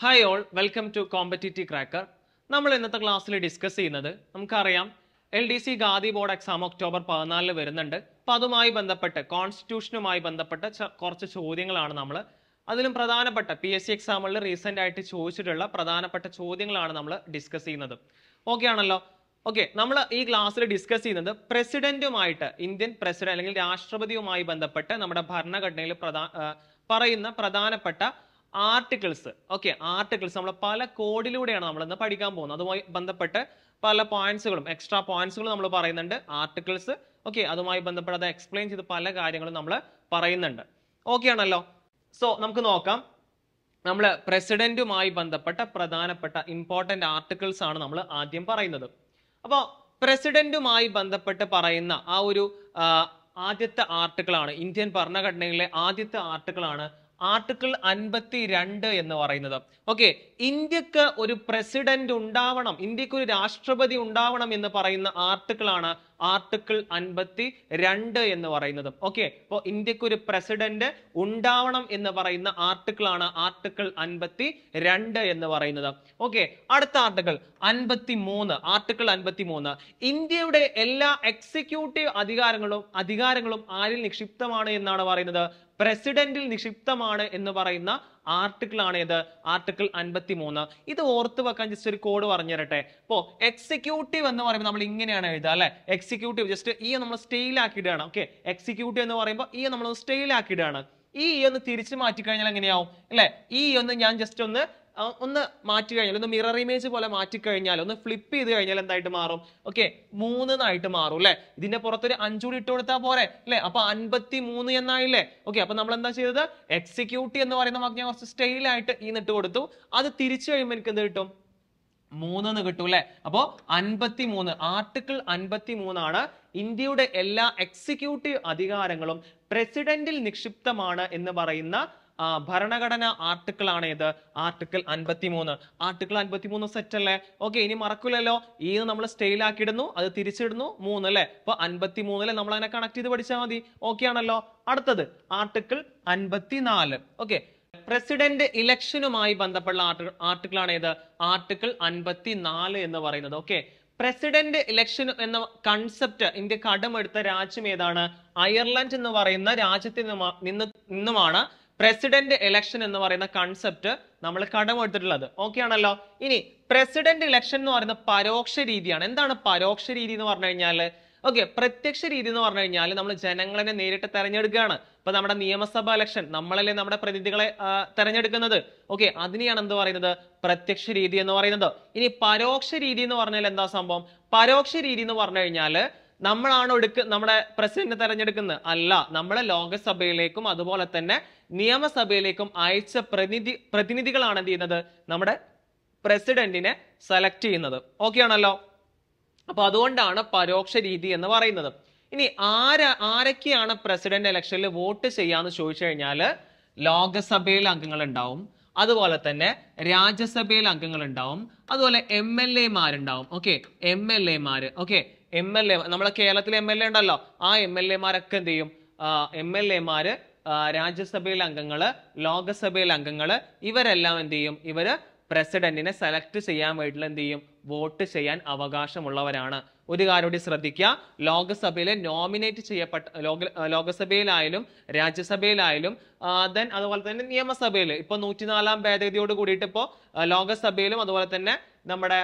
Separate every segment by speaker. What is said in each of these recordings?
Speaker 1: hi all welcome to competitive cracker നമ്മൾ ഇന്നത്തെ ക്ലാസ്സിൽ ഡിസ്കസ് ചെയ്യുന്നത് നമുക്കറിയാം L D C Khadi board exam October പതിനാലിന് വരുന്നുണ്ട് അപ്പോൾ അതുമായി ബന്ധപ്പെട്ട് കോൺസ്റ്റിറ്റ്യൂഷനുമായി ബന്ധപ്പെട്ട ച- കുറച്ച് ചോദ്യങ്ങളാണ് നമ്മൾ അതിലും പ്രധാനപ്പെട്ട പി എസ് സി എക്സാമുകളിൽ റീസെൻ്റ് ആയിട്ട് ചോദിച്ചിട്ടുള്ള പ്രധാനപ്പെട്ട ചോദ്യങ്ങളാണ് നമ്മൾ ഡിസ്കസ് ചെയ്യുന്നത് ഓക്കെ ആണല്ലോ ഓക്കെ നമ്മൾ ഈ ക്ലാസ്സിൽ ഡിസ്കസ് ചെയ്യുന്നത് പ്രസിഡന്റുമായിട്ട് ഇന്ത്യൻ പ്രസിഡന്റ് അല്ലെങ്കിൽ രാഷ്ട്രപതിയുമായി ബന്ധപ്പെട്ട് നമ്മുടെ ഭരണഘടനയിൽ പ്രധാ ആ, പറയുന്ന പ്രധാനപ്പെട്ട ആർട്ടിക്കിൾസ് ഓക്കെ ആർട്ടിക്കിൾസ് നമ്മൾ പല കോഡിലൂടെയാണ് നമ്മൾ ഇന്ന് പഠിക്കാൻ പോകുന്നത് അതുമായി ബന്ധപ്പെട്ട് പല പോയിന്റ്സുകളും എക്സ്ട്രാ പോയിന്റ്സുകളും നമ്മൾ പറയുന്നുണ്ട് ആർട്ടിക്കിൾസ് ഓക്കെ അതുമായി ബന്ധപ്പെട്ട് അത് എക്സ്പ്ലെയിൻ ചെയ്ത് പല കാര്യങ്ങളും നമ്മൾ പറയുന്നുണ്ട് ഓക്കെ ആണല്ലോ സോ നമുക്ക് നോക്കാം നമ്മൾ പ്രസിഡന്റുമായി ബന്ധപ്പെട്ട പ്രധാനപ്പെട്ട ഇമ്പോർട്ടന്റ് ആർട്ടിക്കിൾസ് ആണ് നമ്മൾ ആദ്യം പറയുന്നത് അപ്പോൾ പ്രസിഡന്റുമായി ബന്ധപ്പെട്ട് പറയുന്ന ആ ഒരു ആ, ആദ്യത്തെ ആർട്ടിക്കിൾ ആണ് ഇന്ത്യൻ ഭരണഘടനയിലെ ആദ്യത്തെ ആർട്ടിക്കിൾ ആണ് ആർട്ടിക്കിൾ അൻപത്തി രണ്ട് എന്ന് പറയുന്നത് ഓക്കെ ഇന്ത്യക്ക് ഒരു പ്രസിഡന്റ് ഉണ്ടാവണം ഇന്ത്യക്ക് ഒരു രാഷ്ട്രപതി ഉണ്ടാവണം എന്ന് പറയുന്ന ആർട്ടിക്കിൾ ആണ് ആർട്ടിക്കിൾ അൻപത്തി രണ്ട് എന്ന് പറയുന്നത് ഓക്കെ അപ്പോൾ ഇന്ത്യക്ക് ഒരു പ്രസിഡന്റ് ഉണ്ടാവണം എന്ന് പറയുന്ന ആർട്ടിക്കിൾ ആണ് ആർട്ടിക്കിൾ അൻപത്തി രണ്ട് എന്ന് പറയുന്നത് ഓക്കെ അടുത്ത ആർട്ടിക്കിൾ അൻപത്തി മൂന്ന് ആർട്ടിക്കിൾ അൻപത്തി മൂന്ന് ഇന്ത്യയുടെ എല്ലാ എക്സിക്യൂട്ടീവ് അധികാരങ്ങളും അധികാരങ്ങളും ആരിൽ നിക്ഷിപ്തമാണ് എന്നാണ് പറയുന്നത് പ്രസിഡന്റിൽ നിക്ഷിപ്തമാണ് എന്ന് പറയുന്ന ആർട്ടിക്കിൾ ആണ് ഇത് ആർട്ടിക്കിൾ അൻപത്തി മൂന്ന് ഇത് ഓർത്ത് വെക്കാൻ ജസ്റ്റ് ഒരു കോഡ് പറഞ്ഞു തരട്ടെ ഇപ്പോ എക്സിക്യൂട്ടീവ് എന്ന് പറയുമ്പോൾ നമ്മൾ ഇങ്ങനെയാണ് എഴുതുക അല്ലെ എക്സിക്യൂട്ടീവ് ജസ്റ്റ് ഈ നമ്മൾ സ്റ്റെയിൽ ആക്കിയിടുകയാണ് ഓക്കെ എക്സിക്യൂട്ടീവ് എന്ന് പറയുമ്പോൾ ഈ നമ്മൾ സ്റ്റെയിൽ ആക്കിയിടുകയാണ് ഈ ഒന്ന് തിരിച്ചു മാറ്റി കഴിഞ്ഞാൽ എങ്ങനെയാവും അല്ലെ ഈ ഒന്ന് ഞാൻ ജസ്റ്റ് ഒന്ന് ആ, ഒന്ന് മാറ്റി കഴിഞ്ഞാൽ ഒന്ന് മിറർ ഇമേജ് പോലെ മാറ്റി കഴിഞ്ഞാൽ ഒന്ന് ഫ്ലിപ്പ് ചെയ്ത് കഴിഞ്ഞാൽ എന്തായിട്ട് മാറും ഓക്കെ മൂന്നായിട്ട് മാറും അല്ലെ ഇതിന്റെ പുറത്തൊരു അഞ്ചൂടി ഇട്ട് കൊടുത്താൽ പോരെ അല്ലെ അപ്പൊ അൻപത്തി മൂന്ന് എന്നായില്ലേ ഓക്കെ അപ്പൊ നമ്മൾ എന്താ ചെയ്തത് എക്സിക്യൂട്ടീവ് എന്ന് പറയുന്ന വാക്ക് ഞാൻ കുറച്ച് സ്റ്റൈലായിട്ട് ഈ നിട്ട് കൊടുത്തു അത് തിരിച്ചു കഴിയുമ്പോൾ എനിക്ക് എന്ത് കിട്ടും മൂന്നെന്ന് കിട്ടും അല്ലെ അപ്പോ അൻപത്തി മൂന്ന് ആർട്ടിക്കിൾ അൻപത്തി മൂന്നാണ് ഇന്ത്യയുടെ എല്ലാ എക്സിക്യൂട്ടീവ് അധികാരങ്ങളും പ്രസിഡന്റിൽ നിക്ഷിപ്തമാണ് എന്ന് പറയുന്ന ആ, ഭരണഘടന ആർട്ടിക്കിൾ ആണ് ഇത് ആർട്ടിക്കിൾ അൻപത്തി മൂന്ന് ആർട്ടിക്കിൾ അൻപത്തി മൂന്ന് സെറ്റ് അല്ലേ ഓക്കെ ഇനി മറക്കില്ലല്ലോ ഈ നമ്മൾ സ്റ്റെയിൽ ആക്കിയിടുന്നു അത് തിരിച്ചിടുന്നു മൂന്ന് അല്ലേ അപ്പൊ അൻപത്തി മൂന്നില് നമ്മൾ അതിനെ കണക്ട് ചെയ്ത് പഠിച്ചാൽ മതി ഓക്കെ ആണല്ലോ അടുത്തത് ആർട്ടിക്കിൾ അൻപത്തി നാല് ഓക്കെ പ്രസിഡന്റ് ഇലക്ഷനുമായി ബന്ധപ്പെട്ട ആർട്ടിക്കിൾ ആണ് ഇത് ആർട്ടിക്കിൾ അൻപത്തി നാല് എന്ന് പറയുന്നത് ഓക്കെ പ്രസിഡന്റ് ഇലക്ഷൻ എന്ന കൺസെപ്റ്റ് ഇന്ത്യ കടമെടുത്ത രാജ്യം ഏതാണ് അയർലൻഡ് എന്ന് പറയുന്ന രാജ്യത്തിൽ നിന്നുമാ- നിന്ന് നിന്നുമാണ് പ്രസിഡന്റ് ഇലക്ഷൻ എന്ന് പറയുന്ന കൺസെപ്റ്റ് നമ്മൾ കടമെടുത്തിട്ടുള്ളത് ഓക്കെ ആണല്ലോ ഇനി പ്രസിഡന്റ് ഇലക്ഷൻ എന്ന് പറയുന്ന പരോക്ഷ രീതിയാണ് എന്താണ് പരോക്ഷ രീതി എന്ന് പറഞ്ഞു കഴിഞ്ഞാല് ഓക്കെ പ്രത്യക്ഷ രീതി എന്ന് പറഞ്ഞു കഴിഞ്ഞാൽ നമ്മൾ ജനങ്ങളെ നേരിട്ട് തെരഞ്ഞെടുക്കുകയാണ് ഇപ്പൊ നമ്മുടെ നിയമസഭ ഇലക്ഷൻ നമ്മളല്ലേ നമ്മുടെ പ്രതിനിധികളെ ആ, തെരഞ്ഞെടുക്കുന്നത് ഓക്കെ അതിനെയാണ് എന്ത് പറയുന്നത് പ്രത്യക്ഷ രീതി എന്ന് പറയുന്നത് ഇനി പരോക്ഷ രീതി എന്ന് പറഞ്ഞാൽ എന്താ സംഭവം പരോക്ഷ രീതി എന്ന് പറഞ്ഞു കഴിഞ്ഞാല് നമ്മളാണ് എടുക്ക നമ്മുടെ പ്രസിഡന്റ് തെരഞ്ഞെടുക്കുന്നത് അല്ല നമ്മളെ ലോകസഭയിലേക്കും അതുപോലെ തന്നെ നിയമസഭയിലേക്കും അയച്ച പ്രതിനിധി പ്രതിനിധികളാണ് എന്ത് ചെയ്യുന്നത് നമ്മുടെ പ്രസിഡന്റിനെ സെലക്ട് ചെയ്യുന്നത് ഓക്കെ ആണല്ലോ അപ്പൊ അതുകൊണ്ടാണ് പരോക്ഷ രീതി എന്ന് പറയുന്നത് ഇനി ആര ആരൊക്കെയാണ് പ്രസിഡന്റ് ഇലക്ഷനിൽ വോട്ട് ചെയ്യാന്ന് ചോദിച്ചു കഴിഞ്ഞാല് ലോകസഭയിൽ അംഗങ്ങൾ ഉണ്ടാവും അതുപോലെ തന്നെ രാജ്യസഭയിൽ അംഗങ്ങൾ ഉണ്ടാവും അതുപോലെ എം എൽ എമാരുണ്ടാവും ഓക്കെ എം എൽ എമാര് ഓക്കെ എം എൽ എ നമ്മളെ കേരളത്തിലെ എം എൽ എ ഉണ്ടല്ലോ ആ എം എൽ എമാരൊക്കെ എന്ത് ചെയ്യും എം എൽ എമാര് രാജ്യസഭയിലെ അംഗങ്ങള് ലോകസഭയിലെ അംഗങ്ങള് ഇവരെല്ലാം എന്ത് ചെയ്യും ഇവര് പ്രസിഡന്റിനെ സെലക്ട് ചെയ്യാൻ വേണ്ടിയിട്ട് എന്ത് ചെയ്യും വോട്ട് ചെയ്യാൻ അവകാശമുള്ളവരാണ് ഒരു കാര്യം കൂടി ശ്രദ്ധിക്കുക ലോകസഭയിലെ നോമിനേറ്റ് ചെയ്യപ്പെട്ട ലോക ലോകസഭയിലായാലും രാജ്യസഭയിലായാലും ദെൻ അതുപോലെ തന്നെ നിയമസഭയിൽ ഇപ്പൊ നൂറ്റിനാലാം ഭേദഗതിയോട് കൂടിയിട്ട് ഇപ്പോ ലോകസഭയിലും അതുപോലെ തന്നെ നമ്മുടെ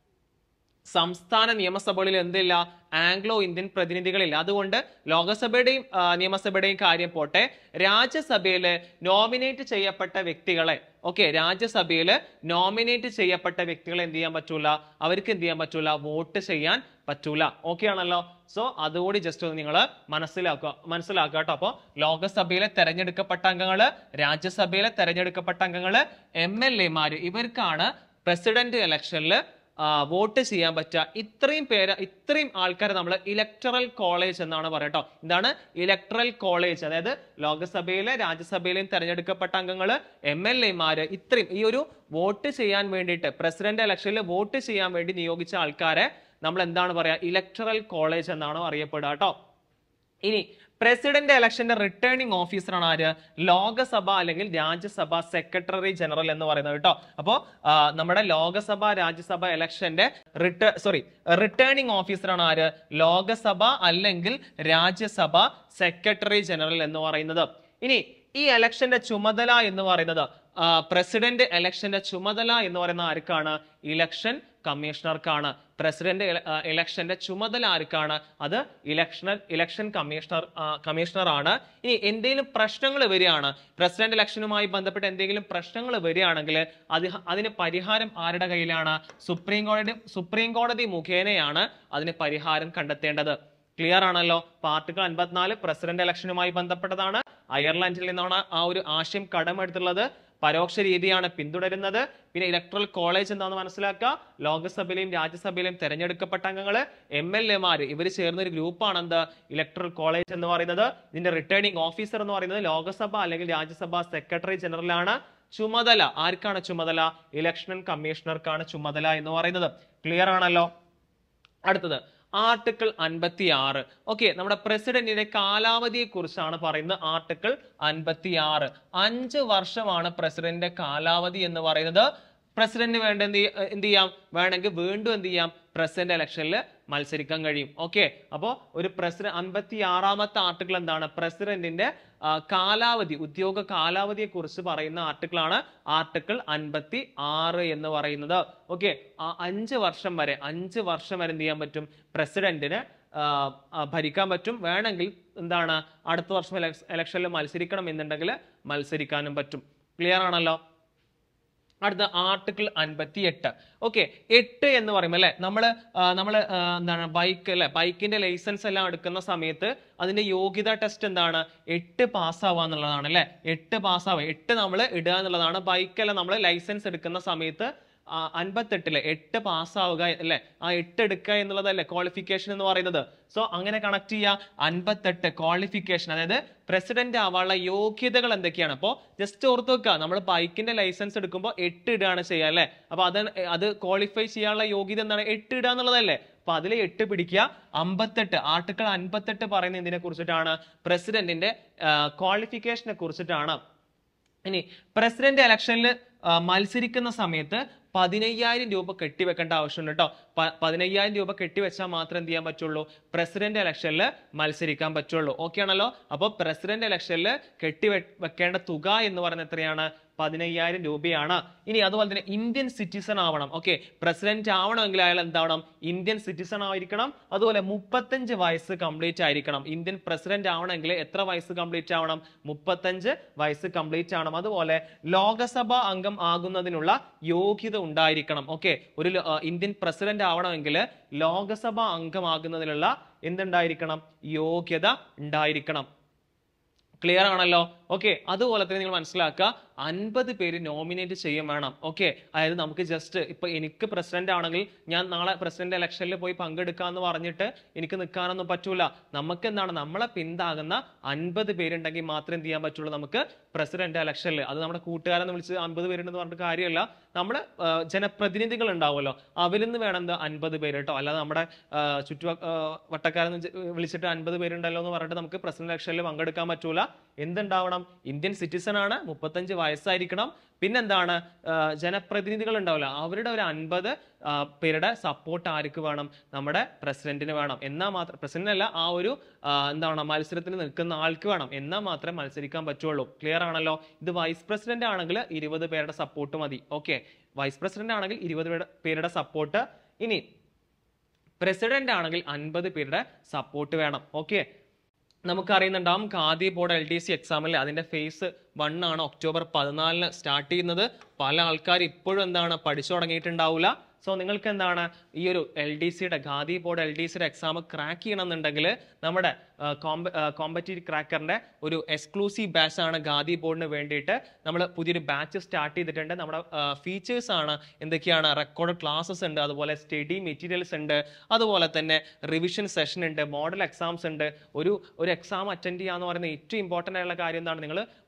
Speaker 1: സംസ്ഥാന നിയമസഭകളിൽ എന്തില്ല ആംഗ്ലോ ഇന്ത്യൻ പ്രതിനിധികളില്ല അതുകൊണ്ട് ലോകസഭയുടെയും ആ, നിയമസഭയുടെയും കാര്യം പോട്ടെ രാജ്യസഭയില് നോമിനേറ്റ് ചെയ്യപ്പെട്ട വ്യക്തികളെ ഓക്കെ രാജ്യസഭയില് നോമിനേറ്റ് ചെയ്യപ്പെട്ട വ്യക്തികളെ എന്ത് ചെയ്യാൻ പറ്റൂല അവർക്ക് എന്ത് ചെയ്യാൻ പറ്റൂല വോട്ട് ചെയ്യാൻ പറ്റൂല ഓക്കെ ആണല്ലോ സോ അതുകൂടി ജസ്റ്റ് ഒന്ന് നിങ്ങൾ മനസ്സിലാക്കുക മനസ്സിലാക്കുക കേട്ടോ അപ്പോൾ ലോകസഭയിലെ തെരഞ്ഞെടുക്കപ്പെട്ട അംഗങ്ങള് രാജ്യസഭയിലെ തെരഞ്ഞെടുക്കപ്പെട്ട അംഗങ്ങള് എം എൽ എമാര് ഇവർക്കാണ് പ്രസിഡന്റ് ഇലക്ഷനിൽ വോട്ട് ചെയ്യാൻ പറ്റുക ഇത്രയും പേര് ഇത്രയും ആൾക്കാരെ നമ്മൾ ഇലക്ടറൽ കോളേജ് എന്നാണ് പറയട്ടോ എന്താണ് ഇലക്ടറൽ കോളേജ് അതായത് ലോകസഭയിലെ രാജ്യസഭയിലെയും തെരഞ്ഞെടുക്കപ്പെട്ട അംഗങ്ങൾ എം എൽ എമാര് ഇത്രയും ഈ ഒരു വോട്ട് ചെയ്യാൻ വേണ്ടിയിട്ട് പ്രസിഡന്റ് ഇലക്ഷനിൽ വോട്ട് ചെയ്യാൻ വേണ്ടി നിയോഗിച്ച ആൾക്കാരെ നമ്മൾ എന്താണ് പറയാ ഇലക്ടറൽ കോളേജ് എന്നാണ് അറിയപ്പെടുക കേട്ടോ ഇനി പ്രസിഡന്റ് ഇലക്ഷന്റെ റിട്ടേണിംഗ് ഓഫീസറാണ് ആര് ലോകസഭ അല്ലെങ്കിൽ രാജ്യസഭ സെക്രട്ടറി ജനറൽ എന്ന് പറയുന്നത് കേട്ടോ അപ്പോൾ നമ്മുടെ ലോകസഭ രാജ്യസഭ ഇലക്ഷന്റെ റിട്ടേ സോറി റിട്ടേണിംഗ് ഓഫീസറാണ് ആര് ലോകസഭ അല്ലെങ്കിൽ രാജ്യസഭ സെക്രട്ടറി ജനറൽ എന്ന് പറയുന്നത് ഇനി ഈ ഇലക്ഷന്റെ ചുമതല എന്ന് പറയുന്നത് പ്രസിഡന്റ് ഇലക്ഷന്റെ ചുമതല എന്ന് പറയുന്ന ആർക്കാണ് ഇലക്ഷൻ കമ്മീഷണർക്കാണ് പ്രസിഡന്റ് ഇലക്ഷന്റെ ചുമതല ആർക്കാണ് അത് ഇലക്ഷണർ ഇലക്ഷൻ കമ്മീഷണർ കമ്മീഷണർ ആണ് ഇനി എന്തെങ്കിലും പ്രശ്നങ്ങൾ വരികയാണ് പ്രസിഡന്റ് ഇലക്ഷനുമായി ബന്ധപ്പെട്ട് എന്തെങ്കിലും പ്രശ്നങ്ങൾ വരികയാണെങ്കിൽ അത് അതിന് പരിഹാരം ആരുടെ കയ്യിലാണ് സുപ്രീം കോടതി സുപ്രീം കോടതി മുഖേനയാണ് അതിന് പരിഹാരം കണ്ടെത്തേണ്ടത് ക്ലിയർ ആണല്ലോ പാർട്ടിക്കിൾ അൻപത്തിനാല് പ്രസിഡന്റ് ഇലക്ഷനുമായി ബന്ധപ്പെട്ടതാണ് അയർലൻഡിൽ നിന്നാണ് ആ ഒരു ആശയം കടമെടുത്തുള്ളത് പരോക്ഷ രീതിയാണ് പിന്തുടരുന്നത് പിന്നെ ഇലക്ട്രൽ കോളേജ് എന്താണെന്ന് മനസ്സിലാക്കുക ലോക്സഭയിലെയും രാജ്യസഭയിലെയും തെരഞ്ഞെടുക്കപ്പെട്ട അംഗങ്ങൾ എം എൽ എമാർ ഇവർ ചേർന്ന ഒരു ഗ്രൂപ്പാണ് എന്ത് ഇലക്ട്രൽ കോളേജ് എന്ന് പറയുന്നത് ഇതിന്റെ റിട്ടേണിംഗ് ഓഫീസർ എന്ന് പറയുന്നത് ലോക്സഭ അല്ലെങ്കിൽ രാജ്യസഭ സെക്രട്ടറി ജനറൽ ആണ് ചുമതല ആർക്കാണ് ചുമതല ഇലക്ഷൻ കമ്മീഷണർക്കാണ് ചുമതല എന്ന് പറയുന്നത് ക്ലിയർ ആണല്ലോ അടുത്തത് ആർട്ടിക്കിൾ അൻപത്തി ആറ് ഓക്കെ നമ്മുടെ പ്രസിഡന്റിന്റെ കാലാവധിയെ കുറിച്ചാണ് പറയുന്നത് ആർട്ടിക്കിൾ അൻപത്തി ആറ് അഞ്ച് വർഷമാണ് പ്രസിഡന്റിന്റെ കാലാവധി എന്ന് പറയുന്നത് പ്രസിഡന്റ് വേണ്ട എന്ത് ചെയ്യ- എന്ത് ചെയ്യാം വേണമെങ്കിൽ വീണ്ടും എന്ത് ചെയ്യാം പ്രസിഡന്റ് ഇലക്ഷനിൽ മത്സരിക്കാൻ കഴിയും ഓക്കെ അപ്പോൾ ഒരു പ്രസിഡന്റ് അൻപത്തി ആറാമത്തെ ആർട്ടിക്കിൾ എന്താണ് പ്രസിഡന്റിന്റെ ആ, കാലാവധി ഉദ്യോഗ കാലാവധിയെ കുറിച്ച് പറയുന്ന ആർട്ടിക്കിൾ ആണ് ആർട്ടിക്കിൾ അൻപത്തി ആറ് എന്ന് പറയുന്നത് ഓക്കെ അഞ്ച് വർഷം വരെ അഞ്ച് വർഷം വരെ എന്ത് ചെയ്യാൻ പറ്റും പ്രസിഡന്റിന് ആ, ആ, ഭരിക്കാൻ പറ്റും വേണമെങ്കിൽ എന്താണ് അടുത്ത വർഷം ഇലക്ഷനിൽ മത്സരിക്കണം എന്നുണ്ടെങ്കിൽ മത്സരിക്കാനും പറ്റും ക്ലിയർ ആണല്ലോ അടുത്ത ആർട്ടിക്കിൾ അൻപത്തി എട്ട് ഓക്കെ എട്ട് എന്ന് പറയുമ്പോൾ അല്ലെ നമ്മള് ആ, നമ്മള് ആ, എന്താണ് ബൈക്ക് അല്ലെ ബൈക്കിന്റെ ലൈസൻസ് എല്ലാം എടുക്കുന്ന സമയത്ത് അതിന്റെ യോഗ്യത ടെസ്റ്റ് എന്താണ് എട്ട് പാസ്സാവുക എന്നുള്ളതാണ് അല്ലെ എട്ട് പാസ്സാവുക എട്ട് നമ്മൾ ഇടുക എന്നുള്ളതാണ് ബൈക്കെല്ലാം നമ്മൾ ലൈസൻസ് എടുക്കുന്ന സമയത്ത് ആ, അൻപത്തെട്ടില് എട്ട് പാസ്സാവുക അല്ലെ ആ എട്ട് എടുക്കുക എന്നുള്ളതല്ലേ ക്വാളിഫിക്കേഷൻ എന്ന് പറയുന്നത് സോ അങ്ങനെ കണക്ട് ചെയ്യുക അൻപത്തെട്ട് ക്വാളിഫിക്കേഷൻ അതായത് പ്രസിഡന്റ് ആവാനുള്ള യോഗ്യതകൾ എന്തൊക്കെയാണ് അപ്പോൾ ജസ്റ്റ് ഓർത്ത് വെക്കുക നമ്മൾ ബൈക്കിന്റെ ലൈസൻസ് എടുക്കുമ്പോൾ എട്ട് ഇടുകയാണ് ചെയ്യുക അല്ലേ അപ്പൊ അത് അത് ക്വാളിഫൈ ചെയ്യാനുള്ള യോഗ്യത എന്താണ് എട്ട് ഇടുക എന്നുള്ളതല്ലേ അപ്പൊ അതിൽ എട്ട് പിടിക്കുക അമ്പത്തെട്ട് ആർട്ടിക്കിൾ അൻപത്തെട്ട് പറയുന്ന എന്തിനെ കുറിച്ചിട്ടാണ് പ്രസിഡന്റിന്റെ ക്വാളിഫിക്കേഷനെ കുറിച്ചിട്ടാണ് ഇനി പ്രസിഡന്റ് ഇലക്ഷനിൽ മത്സരിക്കുന്ന സമയത്ത് പതിനയ്യായിരം രൂപ കെട്ടിവെക്കേണ്ട ആവശ്യമുണ്ട് കേട്ടോ പ- പതിനയ്യായിരം രൂപ കെട്ടിവെച്ചാൽ മാത്രം എന്ത് ചെയ്യാൻ പറ്റുള്ളൂ പ്രസിഡന്റ് ഇലക്ഷനിൽ മത്സരിക്കാൻ പറ്റുള്ളൂ ഓക്കെ ആണല്ലോ അപ്പോൾ പ്രസിഡന്റ് ഇലക്ഷനിൽ കെട്ടി വെക്കേണ്ട തുക എന്ന് പറയുന്നത് എത്രയാണ് പതിനയ്യായിരം രൂപയാണ് ഇനി അതുപോലെ തന്നെ ഇന്ത്യൻ സിറ്റിസൺ ആവണം ഓക്കെ പ്രസിഡന്റ് ആവണമെങ്കിൽ അയാൾ എന്താവണം ഇന്ത്യൻ സിറ്റിസൺ ആയിരിക്കണം അതുപോലെ മുപ്പത്തഞ്ച് വയസ്സ് കംപ്ലീറ്റ് ആയിരിക്കണം ഇന്ത്യൻ പ്രസിഡന്റ് ആവണമെങ്കിൽ എത്ര വയസ്സ് കംപ്ലീറ്റ് ആവണം മുപ്പത്തഞ്ച് വയസ്സ് കംപ്ലീറ്റ് ആവണം അതുപോലെ ലോകസഭ അംഗം ആകുന്നതിനുള്ള യോഗ്യത ഉണ്ടായിരിക്കണം ഓക്കെ ഒരു ലോ- ആ, ഇന്ത്യൻ പ്രസിഡന്റ് ആവണമെങ്കിൽ ലോകസഭ അംഗമാകുന്നതിനുള്ള എന്തുണ്ടായിരിക്കണം യോഗ്യത ഉണ്ടായിരിക്കണം ക്ലിയർ ആണല്ലോ ഓക്കെ അതുപോലെ തന്നെ നിങ്ങൾ മനസ്സിലാക്കുക അൻപത് പേര് നോമിനേറ്റ് ചെയ്യും വേണം ഓക്കെ അതായത് നമുക്ക് ജസ്റ്റ് ഇപ്പൊ എനിക്ക് പ്രസിഡന്റ് ആണെങ്കിൽ ഞാൻ നാളെ പ്രസിഡന്റ് ഇലക്ഷനിൽ പോയി പങ്കെടുക്കാന്ന് പറഞ്ഞിട്ട് എനിക്ക് നിൽക്കാനൊന്നും പറ്റൂല നമുക്ക് എന്താണ് നമ്മളെ പിന്താകുന്ന അൻപത് പേരുണ്ടെങ്കിൽ മാത്രമേ എന്ത് ചെയ്യാൻ പറ്റുള്ളൂ നമുക്ക് പ്രസിഡന്റ് ഇലക്ഷനിൽ അത് നമ്മുടെ കൂട്ടുകാരെന്ന് വിളിച്ച് അൻപത് പേരുണ്ടെന്ന് പറഞ്ഞിട്ട് കാര്യമല്ല നമ്മുടെ ആ, ജനപ്രതിനിധികൾ ഉണ്ടാവുമല്ലോ അവരിൽ നിന്ന് വേണം എന്താ അൻപത് പേര് കേട്ടോ അല്ലാതെ നമ്മുടെ ആ, ചുറ്റു ആ, വട്ടക്കാരെന്ന് ജ- വിളിച്ചിട്ട് അൻപത് പേരുണ്ടല്ലോ എന്ന് പറഞ്ഞിട്ട് നമുക്ക് പ്രസിഡന്റ് ഇലക്ഷനിൽ പങ്കെടുക്കാൻ പറ്റൂല എന്തുണ്ടാവണം ഇന്ത്യൻ സിറ്റിസൺ ആണ് മുപ്പത്തഞ്ച് വയസ്സായിരിക്കണം പിന്നെന്താണ് ആ, ജനപ്രതിനിധികൾ ഉണ്ടാവില്ല അവരുടെ ഒരു അൻപത് പേരുടെ സപ്പോർട്ട് ആർക്ക് വേണം നമ്മുടെ പ്രസിഡന്റിന് വേണം എന്നാൽ മാത്രം പ്രസിഡന്റ് അല്ല ആ ഒരു ആ, എന്താണ് മത്സരത്തിന് നിൽക്കുന്ന ആൾക്ക് വേണം എന്നാൽ മാത്രമേ മത്സരിക്കാൻ പറ്റുള്ളൂ ക്ലിയർ ആണല്ലോ ഇത് വൈസ് പ്രസിഡന്റ് ആണെങ്കിൽ ഇരുപത് പേരുടെ സപ്പോർട്ട് മതി ഓക്കെ വൈസ് പ്രസിഡന്റ് ആണെങ്കിൽ ഇരുപത് പേരുടെ സപ്പോർട്ട് ഇനി പ്രസിഡന്റ് ആണെങ്കിൽ അൻപത് പേരുടെ സപ്പോർട്ട് വേണം ഓക്കെ നമുക്കറിയുന്നുണ്ടാവും Khadi board L D C എക്സാമിൽ അതിന്റെ ഫേസ് വൺ ആണ് ഒക്ടോബർ പതിനാലിന് സ്റ്റാർട്ട് ചെയ്യുന്നത് പല ആൾക്കാർ ഇപ്പോഴും എന്താണ് പഠിച്ചു തുടങ്ങിയിട്ടുണ്ടാവില്ല സോ നിങ്ങൾക്ക് എന്താണ് ഈ ഒരു എൽ ഡി സിയുടെ ഖാദി ബോർഡ് എൽ ഡി സിയുടെ എക്സാം ക്രാക്ക് ചെയ്യണമെന്നുണ്ടെങ്കിൽ നമ്മുടെ കോമ്പറ്റീവ് ക്രാക്കറിന്റെ ഒരു എക്സ്ക്ലൂസീവ് ബാച്ച് ആണ് ഖാദി ബോർഡിന് വേണ്ടിയിട്ട് നമ്മൾ പുതിയൊരു ബാച്ച് സ്റ്റാർട്ട് ചെയ്തിട്ടുണ്ട് നമ്മുടെ ഫീച്ചേഴ്സ് ആണ് എന്തൊക്കെയാണ് റെക്കോർഡ് ക്ലാസ്സസ് ഉണ്ട് അതുപോലെ സ്റ്റഡി മെറ്റീരിയൽസ് ഉണ്ട് അതുപോലെ തന്നെ റിവിഷൻ സെഷൻ ഉണ്ട് മോഡൽ എക്സാംസ് ഉണ്ട് ഒരു ഒരു എക്സാം അറ്റൻഡ് ചെയ്യാന്ന് പറയുന്ന ഏറ്റവും ഇമ്പോർട്ടൻ്റ് ആയിട്ടുള്ള കാര്യം എന്താണ് നിങ്ങൾ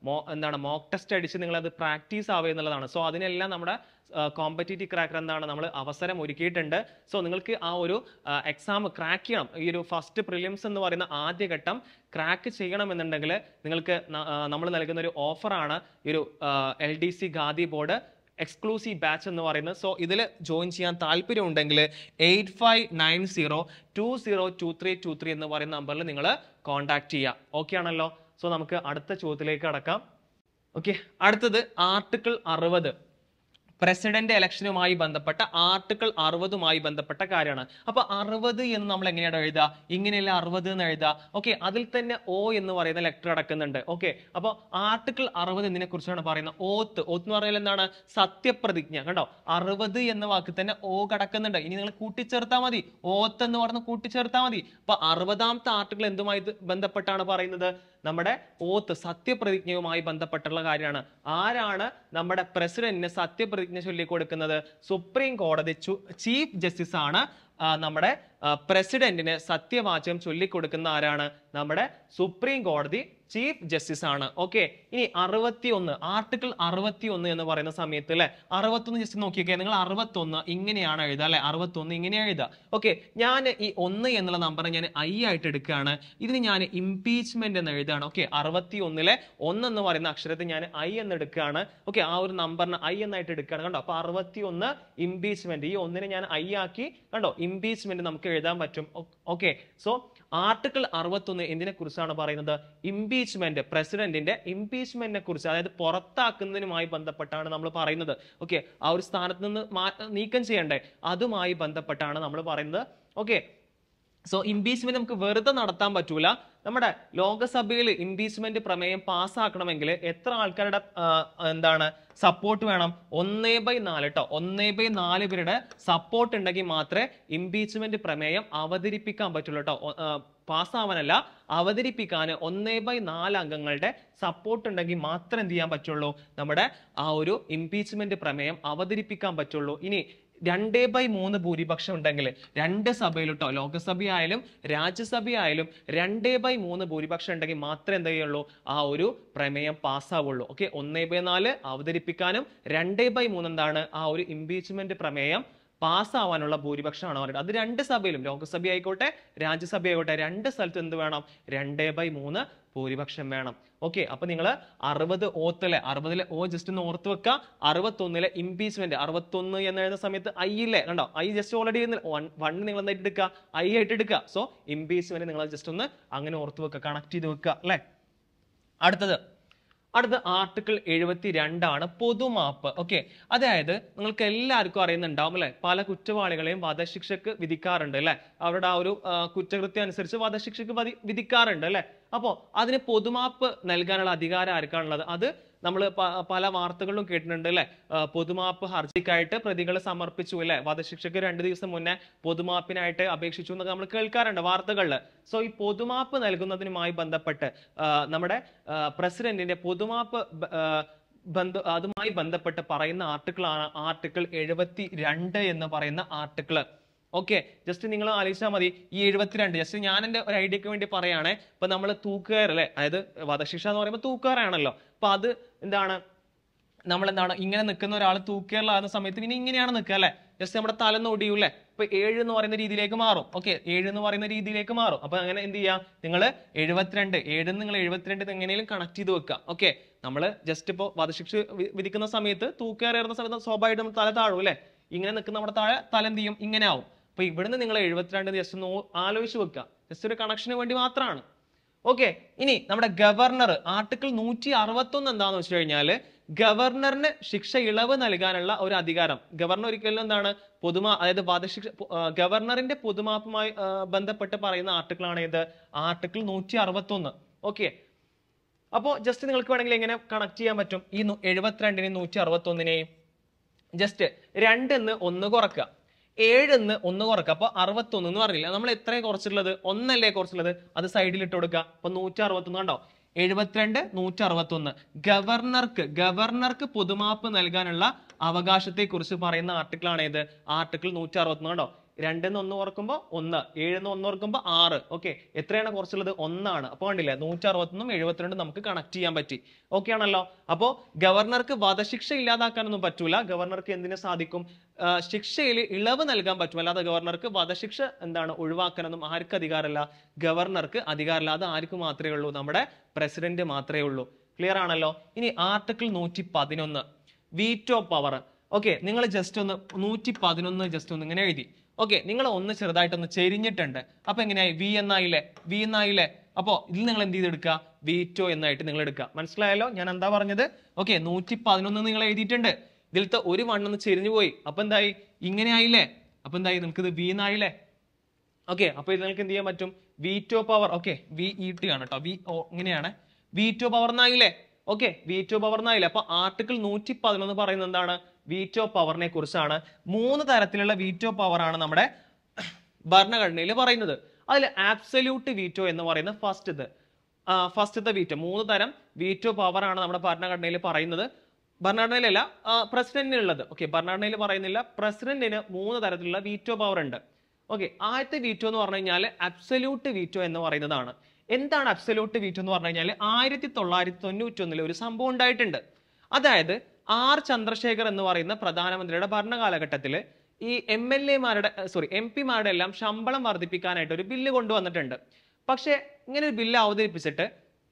Speaker 1: മോ എന്താണ് മോക്ക് ടെസ്റ്റ് അടിച്ച് നിങ്ങൾ അത് പ്രാക്ടീസ് ആവുക എന്നുള്ളതാണ് സോ അതിനെല്ലാം നമ്മുടെ കോമ്പറ്റേറ്റീവ് ക്രാക്കർ എന്താണ് നമ്മൾ അവസരം ഒരുക്കിയിട്ടുണ്ട് സോ നിങ്ങൾക്ക് ആ ഒരു എക്സാം ക്രാക്ക് ചെയ്യണം ഈ ഒരു ഫസ്റ്റ് പ്രിലിംസ് എന്ന് പറയുന്ന ആദ്യഘട്ടം ക്രാക്ക് ചെയ്യണമെന്നുണ്ടെങ്കിൽ നിങ്ങൾക്ക് നമ്മൾ നൽകുന്ന ഒരു ഓഫറാണ് ഈ ഒരു L D C Khadi board exclusive batch എന്ന് പറയുന്നത് സോ ഇതിൽ ജോയിൻ ചെയ്യാൻ താല്പര്യം ഉണ്ടെങ്കിൽ eight five nine zero two zero two three two three എന്ന് പറയുന്ന നമ്പറിൽ നിങ്ങൾ കോൺടാക്ട് ചെയ്യുക ഓക്കെ ആണല്ലോ സോ നമുക്ക് അടുത്ത ചോദ്യത്തിലേക്ക് കടക്കാം ഓക്കെ അടുത്തത് ആർട്ടിക്കിൾ അറുപത് പ്രസിഡന്റ് ഇലക്ഷനുമായി ബന്ധപ്പെട്ട ആർട്ടിക്കിൾ അറുപതുമായി ബന്ധപ്പെട്ട കാര്യമാണ് അപ്പൊ അറുപത് എന്ന് നമ്മൾ എങ്ങനെയാണ് എഴുതുക ഇങ്ങനെയല്ല അറുപത് എന്ന് എഴുതുക ഓക്കെ അതിൽ തന്നെ ഓ എന്ന് പറയുന്ന ലെറ്റർ അടക്കുന്നുണ്ട് ഓക്കെ അപ്പൊ ആർട്ടിക്കിൾ അറുപത് ഇതിനെ കുറിച്ചാണ് പറയുന്നത് ഓത്ത് ഓത്ത് എന്ന് പറഞ്ഞാൽ എന്താണ് സത്യപ്രതിജ്ഞ കണ്ടോ അറുപത് എന്ന വാക്ക് തന്നെ ഓ കടക്കുന്നുണ്ട് ഇനി നിങ്ങൾ കൂട്ടിച്ചേർത്താൽ മതി ഓത്ത് എന്ന് പറഞ്ഞ് കൂട്ടിച്ചേർത്താൽ മതി അപ്പൊ അറുപതാമത്തെ ആർട്ടിക്കിൾ എന്തുമായി ഇത് ബന്ധപ്പെട്ടാണ് പറയുന്നത് നമ്മുടെ ഓത്ത് സത്യപ്രതിജ്ഞയുമായി ബന്ധപ്പെട്ടുള്ള കാര്യമാണ് ആരാണ് നമ്മുടെ പ്രസിഡന്റിന് സത്യപ്രതിജ്ഞ ചൊല്ലിക്കൊടുക്കുന്നത് സുപ്രീം കോടതി ചീഫ് ജസ്റ്റിസ് ആണ് ആ, നമ്മുടെ ആ, പ്രസിഡന്റിന് സത്യവാചകം ചൊല്ലിക്കൊടുക്കുന്ന ആരാണ് നമ്മുടെ സുപ്രീം കോടതി ചീഫ് ജസ്റ്റിസ് ആണ് ഓക്കെ ഇനി അറുപത്തി ഒന്ന് ആർട്ടിക്കിൾ അറുപത്തി ഒന്ന് എന്ന് പറയുന്ന സമയത്ത് അല്ലെ അറുപത്തൊന്ന് ജസ്റ്റ് നോക്കിയൊക്കെ നിങ്ങൾ അറുപത്തൊന്ന് ഇങ്ങനെയാണ് എഴുതുക അല്ലെ അറുപത്തൊന്ന് ഇങ്ങനെയാണ് എഴുതുക ഓക്കെ ഞാൻ ഈ ഒന്ന് എന്നുള്ള നമ്പർ ഞാൻ ഐ ആയിട്ട് എടുക്കുകയാണ് ഇതിന് ഞാൻ ഇംപീച്ച്മെന്റ് എന്ന് എഴുതുകയാണ് ഓക്കെ അറുപത്തി ഒന്നിലെ ഒന്ന് എന്ന് പറയുന്ന അക്ഷരത്തെ ഞാൻ ഐ എന്ന് എടുക്കുകയാണ് ഓക്കെ ആ ഒരു നമ്പറിന് ഐ എന്നായിട്ട് എടുക്കുകയാണ് കണ്ടോ അപ്പൊ അറുപത്തി ഒന്ന് ഇംപീച്ച്മെന്റ് ഈ ഒന്നിനെ ഞാൻ ഐ ആക്കി കണ്ടോ ഇംപീച്ച്മെന്റ് നമുക്ക് എഴുതാൻ പറ്റും ഓക്കെ സോ ആർട്ടിക്കിൾ അറുപത്തൊന്ന് എന്തിനെ കുറിച്ചാണ് പറയുന്നത് ഇംപീച്ച്മെന്റ് പ്രസിഡന്റിന്റെ ഇംപീച്ച്മെന്റിനെ കുറിച്ച് അതായത് പുറത്താക്കുന്നതിനുമായി ബന്ധപ്പെട്ടാണ് നമ്മൾ പറയുന്നത് ഓക്കെ ആ ഒരു സ്ഥാനത്ത് നിന്ന് മാ- നീക്കം ചെയ്യണ്ടേ അതുമായി ബന്ധപ്പെട്ടാണ് നമ്മൾ പറയുന്നത് ഓക്കെ സോ ഇംപീച്ച്മെന്റ് നമുക്ക് വെറുതെ നടത്താൻ പറ്റൂല നമ്മുടെ ലോകസഭയിൽ ഇംപീച്ച്മെന്റ് പ്രമേയം പാസ്സാക്കണമെങ്കിൽ എത്ര ആൾക്കാരുടെ ആ, എന്താണ് സപ്പോർട്ട് വേണം ഒന്നേ ബൈ നാല് കേട്ടോ ഒന്നേ ബൈ നാല് പേരുടെ സപ്പോർട്ട് ഉണ്ടെങ്കിൽ മാത്രമേ ഇംപീച്ച്മെന്റ് പ്രമേയം അവതരിപ്പിക്കാൻ പറ്റുള്ളൂ കേട്ടോ പാസ്സാവാനല്ല അവതരിപ്പിക്കാൻ ഒന്നേ ബൈ നാല് അംഗങ്ങളുടെ സപ്പോർട്ട് ഉണ്ടെങ്കിൽ മാത്രം എന്ത് ചെയ്യാൻ പറ്റുള്ളൂ നമ്മുടെ ആ ഒരു ഇംപീച്ച്മെന്റ് പ്രമേയം അവതരിപ്പിക്കാൻ പറ്റുള്ളൂ ഇനി രണ്ടേ ബൈ മൂന്ന് ഭൂരിപക്ഷം ഉണ്ടെങ്കിൽ രണ്ട് സഭയിൽ കേട്ടോ ലോകസഭയായാലും രാജ്യസഭയായാലും രണ്ടേ ബൈ മൂന്ന് ഭൂരിപക്ഷം ഉണ്ടെങ്കിൽ മാത്രമേ എന്ത് ചെയ്യുള്ളൂ ആ ഒരു പ്രമേയം പാസ്സാവുള്ളൂ ഓക്കെ ഒന്നേ ബൈ നാല് അവതരിപ്പിക്കാനും രണ്ടേ ബൈ മൂന്ന് എന്താണ് ആ ഒരു ഇംപീച്ച്മെന്റ് പ്രമേയം പാസ്സാവാനുള്ള ഭൂരിപക്ഷമാണ് പറയുന്നത് അത് രണ്ട് സഭയിലും ലോകസഭ ആയിക്കോട്ടെ രാജ്യസഭ ആയിക്കോട്ടെ രണ്ട് സ്ഥലത്ത് എന്ത് വേണം രണ്ടേ ബൈ മൂന്ന് ഭൂരിപക്ഷം വേണം ഓക്കെ അപ്പൊ നിങ്ങൾ അറുപത് ഓത്തിലെ അറുപതിലെ ഓ ജസ്റ്റ് ഒന്ന് ഓർത്ത് വെക്കുക അറുപത്തൊന്നിലെ ഇംപീച്ച്മെന്റ് അറുപത്തൊന്ന് എന്ന് എഴുതുന്ന സമയത്ത് ഐ ഇല്ലേ കണ്ടോ ഐ ജസ്റ്റ് ഓൾറെഡി വൺ നിങ്ങൾ എന്തായിട്ട് എടുക്കുക ഐ ആയിട്ട് എടുക്കുക സോ ഇംപീച്ച്മെന്റ് നിങ്ങൾ ജസ്റ്റ് ഒന്ന് അങ്ങനെ ഓർത്ത് വെക്കുക കണക്ട് ചെയ്ത് വെക്കുക അല്ലെ അടുത്തത് അടുത്ത ആർട്ടിക്കിൾ എഴുപത്തി രണ്ടാണ് പൊതുമാപ്പ് ഓക്കെ അതായത് നിങ്ങൾക്ക് എല്ലാവർക്കും അറിയുന്നുണ്ടാവും അല്ലെ പല കുറ്റവാളികളെയും വധശിക്ഷക്ക് വിധിക്കാറുണ്ട് അല്ലെ അവരുടെ ആ ഒരു ആ, കുറ്റകൃത്യം അനുസരിച്ച് വധശിക്ഷക്ക് വധി- വിധിക്കാറുണ്ട് അല്ലെ അപ്പോ അതിന് പൊതുമാപ്പ് നൽകാനുള്ള അധികാരം ആർക്കാണുള്ളത് അത് നമ്മൾ പല വാർത്തകളിലും കേട്ടിട്ടുണ്ട് അല്ലെ പൊതുമാപ്പ് ഹർജിക്കായിട്ട് പ്രതികൾ സമർപ്പിച്ചു അല്ലെ വധശിക്ഷക്ക് രണ്ട് ദിവസം മുന്നേ പൊതുമാപ്പിനായിട്ട് അപേക്ഷിച്ചു എന്നൊക്കെ നമ്മൾ കേൾക്കാറുണ്ട് വാർത്തകളിൽ സോ ഈ പൊതുമാപ്പ് നൽകുന്നതിനുമായി ബന്ധപ്പെട്ട് ആ, നമ്മുടെ പ്രസിഡന്റിന്റെ പൊതുമാപ്പ് ബ- ആ, ബന്ധ അതുമായി ബന്ധപ്പെട്ട് പറയുന്ന ആർട്ടിക്കിൾ ആണ് ആർട്ടിക്കിൾ എഴുപത്തി രണ്ട് എന്ന് പറയുന്ന ആർട്ടിക്കിൾ ഓക്കെ ജസ്റ്റ് നിങ്ങൾ ആലോചിച്ചാൽ മതി ഈ എഴുപത്തിരണ്ട് ജസ്റ്റ് ഞാൻ എൻ്റെ ഒരു ഐഡിയക്ക് വേണ്ടി പറയുകയാണെ ഇപ്പൊ നമ്മൾ തൂക്കുകയർ അല്ലേ അതായത് വധശിക്ഷ എന്ന് പറയുമ്പോൾ തൂക്കുകയറാണല്ലോ അപ്പൊ അത് എന്താണ് നമ്മൾ എന്താണ് ഇങ്ങനെ നിൽക്കുന്ന ഒരാൾ തൂക്കുകയറിലാകുന്ന സമയത്ത് പിന്നെ ഇങ്ങനെയാണ് നിൽക്കുക അല്ലെ ജസ്റ്റ് നമ്മുടെ തല ഒടിയൂല്ലേ ഇപ്പൊ ഏഴ് എന്ന് പറയുന്ന രീതിയിലേക്ക് മാറും ഓക്കെ ഏഴ് എന്ന് പറയുന്ന രീതിയിലേക്ക് മാറും അപ്പൊ അങ്ങനെ എന്ത് ചെയ്യാം നിങ്ങൾ എഴുപത്തിരണ്ട് ഏഴ് നിങ്ങൾ എഴുപത്തിരണ്ട് എങ്ങനെയും കണക്ട് ചെയ്ത് വെക്കുക ഓക്കെ നമ്മൾ ജസ്റ്റ് ഇപ്പോൾ വധശിക്ഷ വി- വിധിക്കുന്ന സമയത്ത് തൂക്കുകയറുന്ന സമയത്ത് സ്വാഭാവികമായിട്ടും നമ്മുടെ തല താഴും അല്ലെ ഇങ്ങനെ നിൽക്കുന്ന നമ്മുടെ താഴെ തല എന്ത് ചെയ്യും ഇങ്ങനെ ആവും അപ്പൊ ഇവിടുന്ന് നിങ്ങൾ എഴുപത്തിരണ്ട് ജസ്റ്റ് ഒന്ന് ഓ- ആലോചിച്ച് വെക്കുക ജസ്റ്റ് ഒരു കണക്ഷന് വേണ്ടി മാത്രമാണ് ഓക്കെ ഇനി നമ്മുടെ ഗവർണർ ആർട്ടിക്കിൾ നൂറ്റി അറുപത്തി ഒന്ന് എന്താന്ന് വെച്ച് കഴിഞ്ഞാല് ഗവർണറിന് ശിക്ഷ ഇളവ് നൽകാനുള്ള ഒരു അധികാരം ഗവർണർ ഒരിക്കലും എന്താണ് പൊതുമാ അതായത് വധശിക്ഷ പൊ- ആ, ഗവർണറിന്റെ പൊതുമാപ്പുമായി ആ, ബന്ധപ്പെട്ട് പറയുന്ന ആർട്ടിക്കിൾ ആണ് ഇത് ആർട്ടിക്കിൾ നൂറ്റി അറുപത്തി ഒന്ന് ഓക്കെ അപ്പോൾ ജസ്റ്റ് നിങ്ങൾക്ക് വേണമെങ്കിൽ എങ്ങനെ കണക്ട് ചെയ്യാൻ പറ്റും ഈ നു- എഴുപത്തിരണ്ടിനെയും നൂറ്റി അറുപത്തി ഒന്നിനെയും ജസ്റ്റ് രണ്ടെന്ന് ഒന്ന് കുറക്കുക ഏഴെന്ന് ഒന്ന് കുറക്കുക അപ്പൊ അറുപത്തൊന്ന് എന്ന് പറഞ്ഞില്ല നമ്മൾ എത്രയാണ് കുറച്ചിട്ടുള്ളത് ഒന്നല്ലേ കുറച്ചിട്ടുള്ളത് അത് സൈഡിൽ ഇട്ട് കൊടുക്കുക അപ്പൊ നൂറ്റി അറുപത്തൊന്ന് കണ്ടോ എഴുപത്തിരണ്ട് നൂറ്റി അറുപത്തൊന്ന് ഗവർണർക്ക് ഗവർണർക്ക് പൊതുമാപ്പ് നൽകാനുള്ള അവകാശത്തെ കുറിച്ച് പറയുന്ന ആർട്ടിക്കിൾ ആണ് ഇത് ആർട്ടിക്കിൾ നൂറ്റി അറുപത്തൊന്ന് കണ്ടോ രണ്ടിന്ന് ഒന്ന് ഓർക്കുമ്പോൾ ഒന്ന് ഏഴിന്ന് ഒന്ന് ഓർക്കുമ്പോൾ ആറ് ഓക്കെ എത്രയാണ് കുറച്ചുള്ളത് ഒന്നാണ് അപ്പോൾ കണ്ടില്ലേ നൂറ്റി അറുപത്തൊന്നും എഴുപത്തിരണ്ടും നമുക്ക് കണക്ട് ചെയ്യാൻ പറ്റി ഓക്കെ ആണല്ലോ അപ്പോൾ ഗവർണർക്ക് വധശിക്ഷ ഇല്ലാതാക്കാനൊന്നും പറ്റൂല ഗവർണർക്ക് എന്തിനു സാധിക്കും ആ, ശിക്ഷയിൽ ഇളവ് നൽകാൻ പറ്റും അല്ലാതെ ഗവർണർക്ക് വധശിക്ഷ എന്താണ് ഒഴിവാക്കാനൊന്നും ആർക്ക് അധികാരമില്ല ഗവർണർക്ക് അധികാരമില്ല അത് ആർക്ക് മാത്രമേ ഉള്ളൂ നമ്മുടെ പ്രസിഡന്റ് മാത്രമേ ഉള്ളൂ ക്ലിയർ ആണല്ലോ ഇനി ആർട്ടിക്കിൾ നൂറ്റി പതിനൊന്ന് വീറ്റോ പവർ ഓക്കെ നിങ്ങൾ ജസ്റ്റ് ഒന്ന് നൂറ്റി പതിനൊന്ന് ജസ്റ്റ് ഒന്ന് ഇങ്ങനെ എഴുതി ഓക്കെ നിങ്ങൾ ഒന്ന് ചെറുതായിട്ടൊന്ന് ചെരിഞ്ഞിട്ടുണ്ട് അപ്പൊ എങ്ങനെയായി വി എന്നായില്ലേ വി എന്നായില്ലേ അപ്പോ ഇതിൽ നിങ്ങൾ എന്ത് ചെയ്തെടുക്കുക വീറ്റോ എന്നായിട്ട് നിങ്ങൾ എടുക്കുക മനസ്സിലായല്ലോ ഞാൻ എന്താ പറഞ്ഞത് ഓക്കെ നൂറ്റി പതിനൊന്ന് നിങ്ങൾ എഴുതിയിട്ടുണ്ട് ഇതിലത്തെ ഒരു വണ്ണൊന്ന് ചെരിഞ്ഞു പോയി അപ്പൊ എന്തായി ഇങ്ങനെ ആയില്ലേ അപ്പൊ എന്തായി നിങ്ങൾക്ക് ഇത് വി എന്നായില്ലേ ഓക്കെ അപ്പൊ ഇത് നിങ്ങൾക്ക് എന്ത് ചെയ്യാൻ പറ്റും veto power okay V E T ആണ് കേട്ടോ വി ഓ ഇങ്ങനെയാണ് വീറ്റോ പവർ എന്നായില്ലേ ഓക്കെ വീറ്റോ പവർ എന്നായില്ലേ അപ്പൊ ആർട്ടിക്കിൾ നൂറ്റി പതിനൊന്ന് പറയുന്നത് എന്താണ് വീറ്റോ പവറിനെ കുറിച്ചാണ് മൂന്ന് തരത്തിലുള്ള വീറ്റോ പവർ ആണ് നമ്മുടെ ഭരണഘടനയിൽ പറയുന്നത് അതിൽ ആബ്സല്യൂട്ട് വീറ്റോ എന്ന് പറയുന്ന ഫസ്റ്റ് ഇത് ഫസ്റ്റത്തെ വീറ്റോ മൂന്ന് തരം വീറ്റോ പവർ ആണ് നമ്മുടെ ഭരണഘടനയിൽ പറയുന്നത് ഭരണഘടനയിലല്ല പ്രസിഡന്റിനുള്ളത് ഓക്കെ ഭരണഘടനയിൽ പറയുന്നില്ല പ്രസിഡന്റിന് മൂന്ന് തരത്തിലുള്ള വീറ്റോ പവർ ഉണ്ട് ഓക്കെ ആദ്യത്തെ വീറ്റോ എന്ന് പറഞ്ഞു കഴിഞ്ഞാൽ അബ്സല്യൂട്ട് വീറ്റോ എന്ന് പറയുന്നതാണ് എന്താണ് അബ്സല്യൂട്ട് വീറ്റോ എന്ന് പറഞ്ഞു കഴിഞ്ഞാൽ ആയിരത്തി തൊള്ളായിരത്തി തൊണ്ണൂറ്റി ഒന്നിൽ ഒരു സംഭവം ഉണ്ടായിട്ടുണ്ട് അതായത് ആർ ചന്ദ്രശേഖർ എന്ന് പറയുന്ന പ്രധാനമന്ത്രിയുടെ ഭരണകാലഘട്ടത്തിൽ ഈ എം എൽ എമാരുടെ സോറി എം പിമാരുടെ എല്ലാം ശമ്പളം വർദ്ധിപ്പിക്കാനായിട്ട് ഒരു ബില്ല് കൊണ്ടുവന്നിട്ടുണ്ട് പക്ഷേ ഇങ്ങനെ ഒരു ബില്ല് അവതരിപ്പിച്ചിട്ട്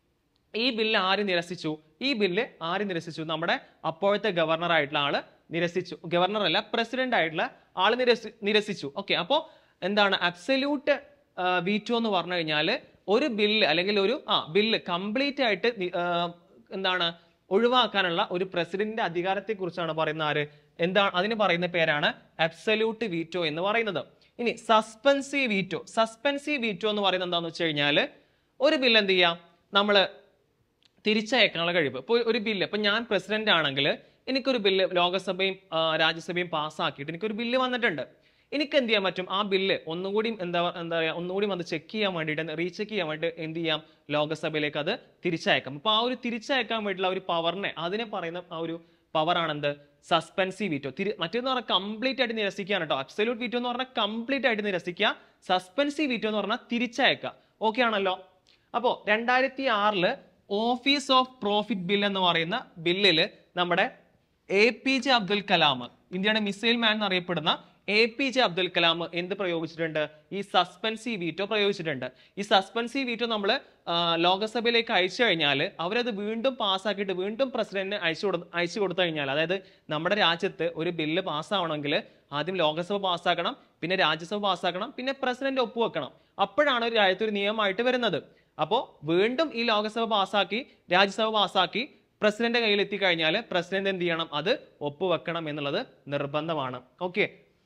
Speaker 1: ഈ ബില്ല് ആര് നിരസിച്ചു ഈ ബില്ല് ആര് നിരസിച്ചു നമ്മുടെ അപ്പോഴത്തെ ഗവർണർ ആയിട്ടുള്ള ആള് നിരസിച്ചു ഗവർണർ അല്ല പ്രസിഡന്റ് ആയിട്ടുള്ള ആള് നിരസി നിരസിച്ചു ഓക്കെ അപ്പോ എന്താണ് അബ്സല്യൂട്ട് വീറ്റോ എന്ന് പറഞ്ഞു കഴിഞ്ഞാൽ ഒരു ബില്ല് അല്ലെങ്കിൽ ഒരു ആ ബില്ല് കംപ്ലീറ്റ് ആയിട്ട് നി- ആ, എന്താണ് ഒഴിവാക്കാനുള്ള ഒരു പ്രസിഡന്റിന്റെ അധികാരത്തെ കുറിച്ചാണ് പറയുന്ന ആര് എന്താണ് അതിന് പറയുന്ന പേരാണ് അബ്സല്യൂട്ട് വീറ്റോ എന്ന് പറയുന്നത് ഇനി സസ്പെൻസീവ് വീറ്റോ സസ്പെൻസീവ് വീറ്റോ എന്ന് പറയുന്നത് എന്താണെന്ന് വെച്ച് കഴിഞ്ഞാൽ ഒരു ബില്ല് എന്ത് ചെയ്യാം നമ്മള് തിരിച്ചയക്കാനുള്ള കഴിവ് ഇപ്പോൾ ഒരു ബില്ല് ഇപ്പൊ ഞാൻ പ്രസിഡന്റ് ആണെങ്കിൽ എനിക്കൊരു ബില്ല് ലോകസഭയും ആ, രാജ്യസഭയും പാസ്സാക്കിയിട്ട് എനിക്കൊരു ബില്ല് വന്നിട്ടുണ്ട് എനിക്ക് എന്ത് ചെയ്യാൻ പറ്റും ആ ബില്ല് ഒന്നുകൂടി എന്താ എന്താ പറയാ ഒന്നുകൂടി അത് ചെക്ക് ചെയ്യാൻ വേണ്ടിയിട്ട് റീചെക്ക് ചെയ്യാൻ വേണ്ടി എന്ത് ചെയ്യാം ലോകസഭയിലേക്ക് അത് തിരിച്ചയക്കാം അപ്പൊ ആ ഒരു തിരിച്ചയക്കാൻ വേണ്ടിയിട്ടുള്ള ആ ഒരു പവറിനെ അതിനെ പറയുന്ന ആ ഒരു പവർ ആണെന്ത് സസ്പെൻസീവ് വീറ്റോ തിരി മറ്റേന്ന് പറഞ്ഞാൽ കംപ്ലീറ്റ് ആയിട്ട് നിരസിക്കുകയാണ് കേട്ടോ അബ്സല്യൂട്ട് വീറ്റോ എന്ന് പറഞ്ഞാൽ കംപ്ലീറ്റ് ആയിട്ട് നിരസിക്കുക സസ്പെൻസീവ് വീറ്റോ എന്ന് പറഞ്ഞാൽ തിരിച്ചയക്കുക ഓക്കെ ആണല്ലോ അപ്പോ രണ്ടായിരത്തി ആറില് ഓഫീസ് ഓഫ് പ്രോഫിറ്റ് ബിൽ എന്ന് പറയുന്ന ബില്ലില് നമ്മുടെ A P J Abdul Kalam ഇന്ത്യയുടെ മിസൈൽ മാൻ എന്നറിയപ്പെടുന്ന A P J Abdul Kalam എന്ത് പ്രയോഗിച്ചിട്ടുണ്ട് ഈ സസ്പെൻസീവ് വീറ്റോ പ്രയോഗിച്ചിട്ടുണ്ട് ഈ സസ്പെൻസീവ് വീറ്റോ നമ്മൾ ലോകസഭയിലേക്ക് അയച്ചു കഴിഞ്ഞാൽ അവരത് വീണ്ടും പാസ്സാക്കിയിട്ട് വീണ്ടും പ്രസിഡന്റിന് അയച്ചു കൊടു അയച്ചു കൊടുത്തു കഴിഞ്ഞാൽ അതായത് നമ്മുടെ രാജ്യത്ത് ഒരു ബില്ല് പാസ്സാവണമെങ്കിൽ ആദ്യം ലോകസഭ പാസ്സാക്കണം പിന്നെ രാജ്യസഭ പാസ്സാക്കണം പിന്നെ പ്രസിഡന്റ് ഒപ്പുവെക്കണം അപ്പോഴാണ് ഒരു രാജ്യത്ത് ഒരു നിയമമായിട്ട് വരുന്നത് അപ്പോൾ വീണ്ടും ഈ ലോകസഭ പാസ്സാക്കി രാജ്യസഭ പാസ്സാക്കി പ്രസിഡന്റ് കയ്യിൽ എത്തിക്കഴിഞ്ഞാൽ പ്രസിഡന്റ് എന്ത് ചെയ്യണം അത് ഒപ്പുവെക്കണം എന്നുള്ളത് നിർബന്ധമാണ് ഓക്കെ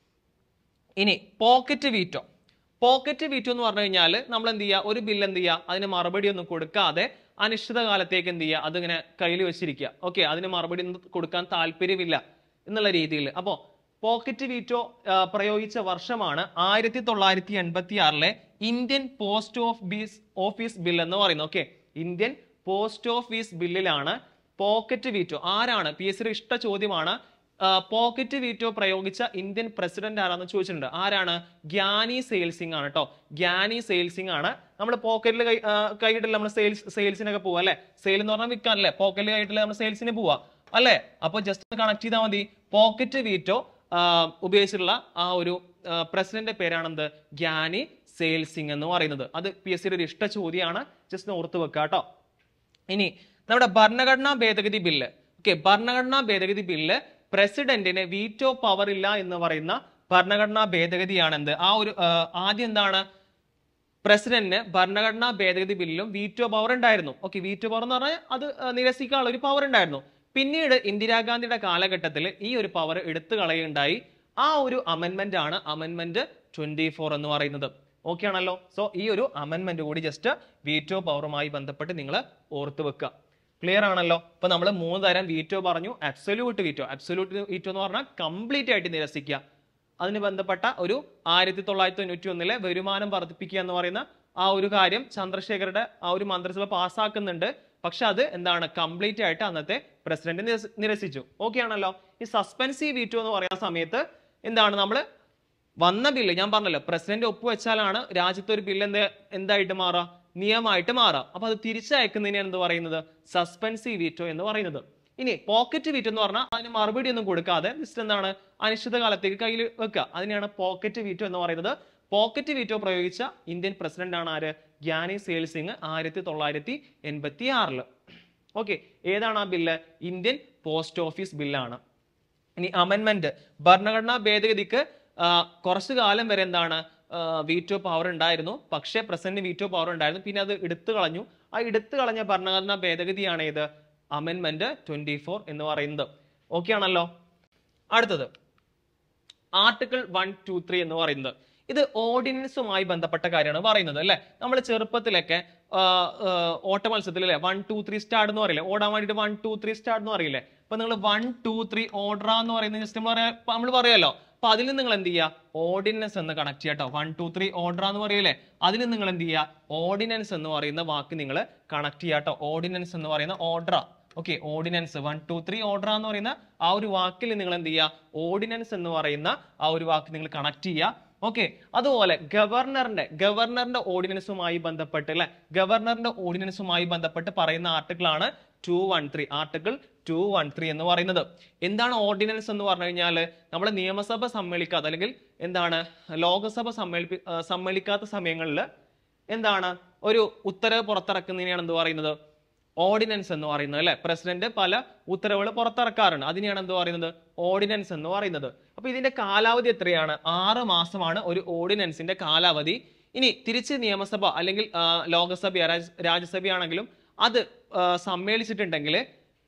Speaker 1: ഇനി പോക്കറ്റ് വീറ്റോ പോക്കറ്റ് വീറ്റോ എന്ന് പറഞ്ഞു കഴിഞ്ഞാൽ നമ്മൾ എന്ത് ചെയ്യുക ഒരു ബില്ല് എന്ത് ചെയ്യുക അതിന് മറുപടി ഒന്നും കൊടുക്കാതെ അനിശ്ചിത കാലത്തേക്ക് എന്ത് ചെയ്യുക അതിങ്ങനെ കയ്യിൽ വെച്ചിരിക്കുക ഓക്കെ അതിന് മറുപടി ഒന്നും കൊടുക്കാൻ താല്പര്യമില്ല എന്നുള്ള രീതിയിൽ അപ്പോൾ പോക്കറ്റ് വീറ്റോ ആ, പ്രയോഗിച്ച വർഷമാണ് ആയിരത്തി തൊള്ളായിരത്തി എൺപത്തി ആറിലെ Indian post office office bill എന്ന് പറയുന്നത് ഓക്കെ ഇന്ത്യൻ പോസ്റ്റ് ഓഫീസ് ബില്ലിലാണ് പോക്കറ്റ് വീറ്റോ ആരാണ് പി എസ് ഇഷ്ട ചോദ്യമാണ് പോക്കറ്റ് വീറ്റോ പ്രയോഗിച്ച ഇന്ത്യൻ പ്രസിഡന്റ് ആരാന്ന് ചോദിച്ചിട്ടുണ്ട് ആരാണ് ഗ്യാനി സെയിൽ സിംഗ് ആണ് കേട്ടോ ഗ്യാനി സെയിൽ സിംഗ് ആണ് നമ്മൾ പോക്കറ്റിൽ കൈ ആ, കൈയിട്ടില്ല നമ്മൾ സെയിൽസ് സെയിൽസിനൊക്കെ പോവാ അല്ലെ സെയിൽ എന്ന് പറഞ്ഞാൽ വിൽക്കാനല്ലേ പോക്കറ്റിൽ കൈയിട്ടില്ല നമ്മൾ സെയിൽസിന് പോവാ അല്ലേ അപ്പോൾ ജസ്റ്റ് കണക്ട് ചെയ്താൽ മതി പോക്കറ്റ് വീറ്റോ ഉപയോഗിച്ചിട്ടുള്ള ആ ഒരു പ്രസിഡന്റ് പേരാണെന്ത് ഗ്യാനി സെയിൽ സിംഗ് എന്ന് പറയുന്നത് അത് പി എസ് സിയുടെ ഒരു ഇഷ്ട ചോദ്യമാണ് ജസ്റ്റ് ഓർത്ത് വെക്കുക കേട്ടോ ഇനി നമ്മുടെ ഭരണഘടനാ ഭേദഗതി ബില്ല് ഓക്കെ ഭരണഘടനാ ഭേദഗതി ബില്ല് പ്രസിഡന്റിന് വീറ്റോ പവർ ഇല്ല എന്ന് പറയുന്ന ഭരണഘടനാ ഭേദഗതിയാണ് എന്ത് ആ ഒരു ആ, ആദ്യം എന്താണ് പ്രസിഡന്റിന് ഭരണഘടനാ ഭേദഗതി ബില്ലിലും വീറ്റോ പവർ ഉണ്ടായിരുന്നു ഓക്കെ വീറ്റോ പവർ എന്ന് പറഞ്ഞാൽ അത് ആ, നിരസിക്കാനുള്ള ഒരു പവർ ഉണ്ടായിരുന്നു പിന്നീട് ഇന്ദിരാഗാന്ധിയുടെ കാലഘട്ടത്തിൽ ഈ ഒരു പവർ എടുത്തു കളയുണ്ടായി ആ ഒരു അമെന്മെന്റ് ആണ് അമെന്മെന്റ് ട്വന്റി ഫോർ എന്ന് പറയുന്നത് ഓക്കെ ആണല്ലോ സോ ഈ ഒരു അമെന്മെന്റ് കൂടി ജസ്റ്റ് വീറ്റോ പവറുമായി ബന്ധപ്പെട്ട് നിങ്ങൾ ഓർത്ത് വെക്കുക ക്ലിയർ ആണല്ലോ ഇപ്പൊ നമ്മൾ മൂന്ന് തരം വീറ്റോ പറഞ്ഞു അബ്സൊല്യൂട്ട് വീറ്റോ അബ്സൊല്യൂട്ട് വീറ്റോ എന്ന് പറഞ്ഞാൽ കംപ്ലീറ്റ് ആയിട്ട് നിരസിക്കുക അതിന് ബന്ധപ്പെട്ട ഒരു ആയിരത്തി തൊള്ളായിരത്തി തൊണ്ണൂറ്റി ഒന്നിലെ വരുമാനം വർദ്ധിപ്പിക്കുക എന്ന് പറയുന്ന ആ ഒരു കാര്യം ചന്ദ്രശേഖരുടെ ആ ഒരു മന്ത്രിസഭ പാസ്സാക്കുന്നുണ്ട് പക്ഷെ അത് എന്താണ് കംപ്ലീറ്റ് ആയിട്ട് അന്നത്തെ പ്രസിഡന്റ് നിരസി- നിരസിച്ചു ഓക്കെ ആണല്ലോ ഈ സസ്പെൻസീവ് വീറ്റോ എന്ന് പറയുന്ന സമയത്ത് എന്താണ് നമ്മൾ വന്ന ബില്ല് ഞാൻ പറഞ്ഞല്ലോ പ്രസിഡന്റ് ഒപ്പുവെച്ചാലാണ് രാജ്യത്തെ ഒരു ബില്ല് എന്ത് എന്തായിട്ട് മാറുക നിയമമായിട്ട് മാറുക അപ്പൊ അത് തിരിച്ചയക്കുന്നതിനാണ് എന്ത് പറയുന്നത് സസ്പെൻസീവ് വീറ്റോ എന്ന് പറയുന്നത് ഇനി പോക്കറ്റ് വീറ്റ് എന്ന് പറഞ്ഞാൽ അതിന് മറുപടി ഒന്നും കൊടുക്കാതെ ജസ്റ്റ് എന്താണ് അനിശ്ചിത കാലത്തേക്ക് കയ്യിൽ വെക്കുക അതിനെയാണ് പോക്കറ്റ് വീറ്റോ എന്ന് പറയുന്നത് പോക്കറ്റ് വീറ്റോ പ്രയോഗിച്ച ഇന്ത്യൻ പ്രസിഡന്റ് ആണ് ആര് ഗ്യാനി സെയിൽ സിംഗ് ആയിരത്തി തൊള്ളായിരത്തി എൺപത്തി ആറില് ഓക്കെ ഏതാണ് ആ ബില്ല് ഇന്ത്യൻ പോസ്റ്റ് ഓഫീസ് ബില്ലാണ് ഇനി അമെൻമെന്റ് ഭരണഘടനാ ഭേദഗതിക്ക് ആ, കുറച്ചു കാലം വരെ എന്താണ് വീറ്റോ പവർ ഉണ്ടായിരുന്നു പക്ഷേ പ്രസന്റ് വീറ്റോ പവർ ഉണ്ടായിരുന്നു പിന്നെ അത് എടുത്തു കളഞ്ഞു ആ എടുത്തു കളഞ്ഞ ഭരണഘടനാ ഭേദഗതിയാണ് ഇത് അമെൻമെന്റ് ട്വന്റി ഫോർ എന്ന് പറയുന്നത് ഓക്കെ ആണല്ലോ അടുത്തത് ആർട്ടിക്കിൾ വൺ ടു ത്രീ എന്ന് പറയുന്നത് ഇത് ഓർഡിനൻസുമായി ബന്ധപ്പെട്ട കാര്യമാണ് പറയുന്നത് അല്ലെ നമ്മൾ ചെറുപ്പത്തിലൊക്കെ ആ, ആ, ഓട്ട മത്സരത്തിൽ അല്ലെ വൺ ടു ത്രീ സ്റ്റാർട്ട് എന്ന് പറയില്ലേ ഓടാൻ വേണ്ടിയിട്ട് വൺ ടു ത്രീ സ്റ്റാർട്ട് എന്ന് പറയില്ലേ അപ്പൊ നിങ്ങൾ വൺ ടു ത്രീ ഓർഡർ എന്ന് പറയുന്നത് ജസ്റ്റ് നമ്മൾ പറയാലോ അപ്പൊ അതിൽ നിങ്ങൾ എന്ത് ചെയ്യുക ഓർഡിനൻസ് എന്ന് കണക്ട് ചെയ്യാട്ടോ വൺ ടു ത്രീ ഓർഡർ എന്ന് പറയില്ലേ അതിൽ നിങ്ങൾ എന്ത് ചെയ്യുക ഓർഡിനൻസ് എന്ന് പറയുന്ന വാക്ക് നിങ്ങൾ കണക്ട് ചെയ്യാട്ടോ ഓർഡിനൻസ് എന്ന് പറയുന്ന order okay ordinance one two three order എന്ന് പറയുന്ന ആ ഒരു വാക്കിൽ നിങ്ങൾ എന്ത് ചെയ്യുക ഓർഡിനൻസ് എന്ന് പറയുന്ന ആ ഒരു വാക്ക് നിങ്ങൾ കണക്ട് ചെയ്യുക ഓക്കെ അതുപോലെ ഗവർണറിന്റെ ഗവർണറിന്റെ ഓർഡിനൻസുമായി ബന്ധപ്പെട്ട് അല്ലെ ഗവർണറിന്റെ ഓർഡിനൻസുമായി ബന്ധപ്പെട്ട് പറയുന്ന ആർട്ടിക്കിൾ ആണ് two one three article two one three എന്ന് പറയുന്നത് എന്താണ് ഓർഡിനൻസ് എന്ന് പറഞ്ഞു കഴിഞ്ഞാൽ നമ്മുടെ നിയമസഭ സമ്മേളിക്കാത്ത അല്ലെങ്കിൽ എന്താണ് ലോകസഭ സമ്മേളിപ്പി ആ, സമ്മേളിക്കാത്ത സമയങ്ങളിൽ എന്താണ് ഒരു ഉത്തരവ് പുറത്തിറക്കുന്നതിനെയാണ് എന്ത് പറയുന്നത് ഓർഡിനൻസ് എന്ന് പറയുന്നത് അല്ലെ പ്രസിഡന്റ് പല ഉത്തരവുകൾ പുറത്തിറക്കാറുണ്ട് അതിനെയാണ് എന്ത് പറയുന്നത് ഓർഡിനൻസ് എന്ന് പറയുന്നത് അപ്പൊ ഇതിന്റെ കാലാവധി എത്രയാണ് ആറ് മാസമാണ് ഒരു ഓർഡിനൻസിന്റെ കാലാവധി ഇനി തിരിച്ച് നിയമസഭ അല്ലെങ്കിൽ ആ, ലോകസഭ രാജ്- രാജ്യസഭയാണെങ്കിലും അത് ആ, സമ്മേളിച്ചിട്ടുണ്ടെങ്കിൽ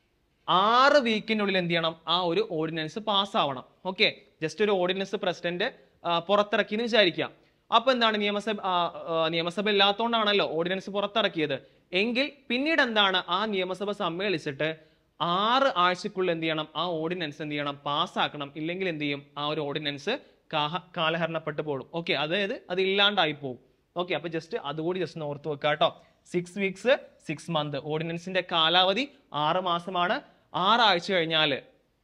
Speaker 1: ആറ് വീക്കിനുള്ളിൽ എന്ത് ചെയ്യണം ആ ഒരു ഓർഡിനൻസ് പാസ്സാവണം ഓക്കെ ജസ്റ്റ് ഒരു ഓർഡിനൻസ് പ്രസിഡന്റ് പുറത്തിറക്കി എന്ന് വിചാരിക്കാം അപ്പൊ എന്താണ് നിയമസഭ ആ, ആ, നിയമസഭ ഇല്ലാത്തതുകൊണ്ടാണല്ലോ ഓർഡിനൻസ് പുറത്തിറക്കിയത് എങ്കിൽ പിന്നീട് എന്താണ് ആ നിയമസഭ സമ്മേളിച്ചിട്ട് ആറ് ആഴ്ചക്കുള്ളിൽ എന്ത് ചെയ്യണം ആ ഓർഡിനൻസ് എന്ത് ചെയ്യണം പാസ്സാക്കണം ഇല്ലെങ്കിൽ എന്ത് ചെയ്യും ആ ഒരു ഓർഡിനൻസ് കാഹ കാലഹരണപ്പെട്ടു പോകും ഓക്കെ അതായത് അത് ഇല്ലാണ്ടായി പോകും ഓക്കെ അപ്പൊ ജസ്റ്റ് അതുകൂടി ജസ്റ്റ് ഒന്ന് ഓർത്ത് വെക്കുക കേട്ടോ സിക്സ് വീക്സ് സിക്സ് മന്ത് ഓർഡിനൻസിന്റെ കാലാവധി ആറ് മാസമാണ് ആറാഴ്ച കഴിഞ്ഞാല്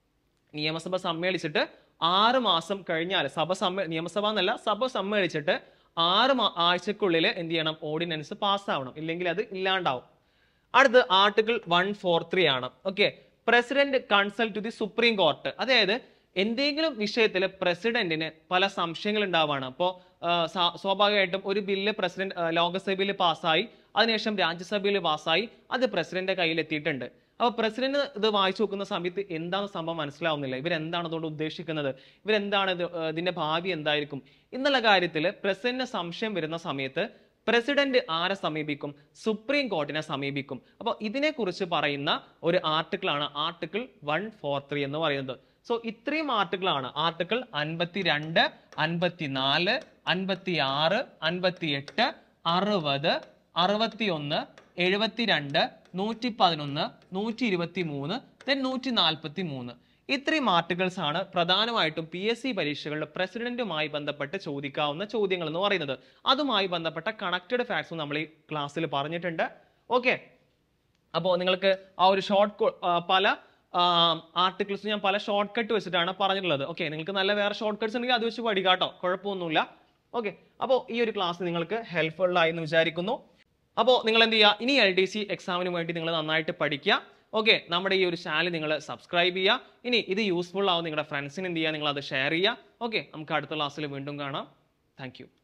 Speaker 1: നിയമസഭ സമ്മേളിച്ചിട്ട് ആറ് മാസം കഴിഞ്ഞാൽ സഭ സമ്മേ നിയമസഭ എന്നല്ല സഭ സമ്മേളിച്ചിട്ട് ആറ് മാ- ആഴ്ചക്കുള്ളിൽ എന്ത് ചെയ്യണം ഓർഡിനൻസ് പാസ്സാവണം ഇല്ലെങ്കിൽ അത് ഇല്ലാണ്ടാവും അടുത്ത് ആർട്ടിക്കിൾ വൺ ഫോർ ത്രീ ആണ് okay president consult to the supreme court അതായത് എന്തെങ്കിലും വിഷയത്തിൽ പ്രസിഡന്റിന് പല സംശയങ്ങൾ ഉണ്ടാവുകയാണ് അപ്പോൾ സ്വാഭാവികമായിട്ടും ഒരു ബില്ല് പ്രസിഡന്റ് ആ, ലോകസഭയിൽ പാസ്സായി അതിനുശേഷം രാജ്യസഭയിൽ പാസ്സായി അത് പ്രസിഡന്റിന്റെ കയ്യിൽ എത്തിയിട്ടുണ്ട് അപ്പൊ പ്രസിഡന്റ് ഇത് വായിച്ചു നോക്കുന്ന സമയത്ത് എന്താണ് സംഭവം മനസ്സിലാവുന്നില്ല ഇവരെന്താണ് അതുകൊണ്ട് ഉദ്ദേശിക്കുന്നത് ഇവരെന്താണ് ഇത് ഏർ ഇതിന്റെ ഭാവി എന്തായിരിക്കും എന്നുള്ള കാര്യത്തിൽ പ്രസിഡന്റിന് സംശയം വരുന്ന സമയത്ത് പ്രസിഡന്റ് ആരെ സമീപിക്കും സുപ്രീം കോർട്ടിനെ സമീപിക്കും അപ്പോൾ ഇതിനെക്കുറിച്ച് പറയുന്ന ഒരു ആർട്ടിക്കിൾ ആണ് ആർട്ടിക്കിൾ വൺ ഫോർ ത്രീ എന്ന് പറയുന്നത് സോ ഇത്രയും ആർട്ടിക്കിൾ ആണ് ആർട്ടിക്കിൾ അൻപത്തി രണ്ട് അൻപത്തി നാല് അൻപത്തി ആറ് അൻപത്തി എട്ട് അറുപത് അറുപത്തി ഒന്ന് എഴുപത്തിരണ്ട് നൂറ്റി പതിനൊന്ന് നൂറ്റി ഇരുപത്തി മൂന്ന് ദെൻ നൂറ്റി നാൽപ്പത്തി മൂന്ന് ഇത്രയും ആർട്ടിക്കിൾസ് ആണ് പ്രധാനമായിട്ടും പി എസ് സി പരീക്ഷകളിൽ പ്രസിഡന്റുമായി ബന്ധപ്പെട്ട് ചോദിക്കാവുന്ന ചോദ്യങ്ങൾ എന്ന് പറയുന്നത് അതുമായി ബന്ധപ്പെട്ട കണക്റ്റഡ് ഫാക്ട്സും നമ്മൾ ഈ ക്ലാസ്സിൽ പറഞ്ഞിട്ടുണ്ട് ഓക്കെ അപ്പോൾ നിങ്ങൾക്ക് ആ ഒരു ഷോർട്ട് പല ആർട്ടിക്കിൾസ് ഞാൻ പല ഷോർട്ട് കട്ട് വെച്ചിട്ടാണ് പറഞ്ഞിട്ടുള്ളത് ഓക്കെ നിങ്ങൾക്ക് നല്ല വേറെ ഷോർട്ട് കട്ട്സ് ഉണ്ടെങ്കിൽ അത് വെച്ച് പഠിക്കാം കേട്ടോ കുഴപ്പമൊന്നുമില്ല ഓക്കെ അപ്പോൾ ഈ ഒരു ക്ലാസ് നിങ്ങൾക്ക് ഹെൽപ്ഫുൾ ആയി എന്ന് വിചാരിക്കുന്നു അപ്പോൾ നിങ്ങൾ എന്ത് ചെയ്യുക ഇനി എൽ ഡി സി എക്സാമിന് വേണ്ടി നിങ്ങൾ നന്നായിട്ട് പഠിക്കുക ഓക്കെ നമ്മുടെ ഈ ഒരു ചാനൽ നിങ്ങൾ സബ്സ്ക്രൈബ് ചെയ്യുക ഇനി ഇത് യൂസ്ഫുൾ ആവും നിങ്ങളുടെ ഫ്രണ്ട്സിന് എന്ത് ചെയ്യുക നിങ്ങൾ അത് ഷെയർ ചെയ്യുക ഓക്കെ നമുക്ക് അടുത്ത ക്ലാസ്സിൽ വീണ്ടും കാണാം താങ്ക്